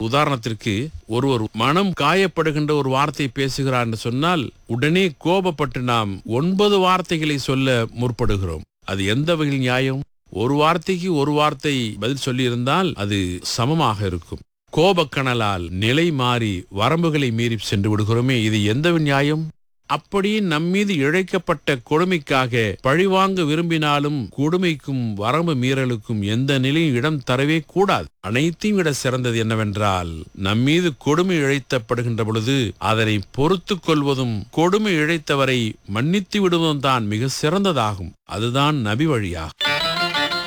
உதாரணத்திற்கு ஒருவர் மனம் காயப்படுகின்ற ஒரு வார்த்தை பேசுகிறார் என்று சொன்னால் உடனே கோபப்பட்டு நாம் ஒன்பது வார்த்தைகளை சொல்ல முற்படுகிறோம் அது எந்த வகையில் நியாயம் ஒரு வார்த்தைக்கு ஒரு வார்த்தை பதில் சொல்லியிருந்தால் அது சமமாக இருக்கும் கோபக்கணலால் நிலை மாறி வரம்புகளை மீறி சென்று விடுகிறோமே இது எந்த நியாயம் அப்படியே நம்மீது இழைக்கப்பட்ட கொடுமைக்காக பழிவாங்க விரும்பினாலும் கொடுமைக்கும் வரம்பு மீறலுக்கும் எந்த நிலையும் இடம் தரவே கூடாது அனைத்தையும் விட சிறந்தது என்னவென்றால் நம்மீது கொடுமை இழைத்தப்படுகின்ற பொழுது அதனை பொறுத்து கொள்வதும் கொடுமை இழைத்தவரை மன்னித்து விடுவதும் தான் மிக சிறந்ததாகும் அதுதான் நபி வழியாகும்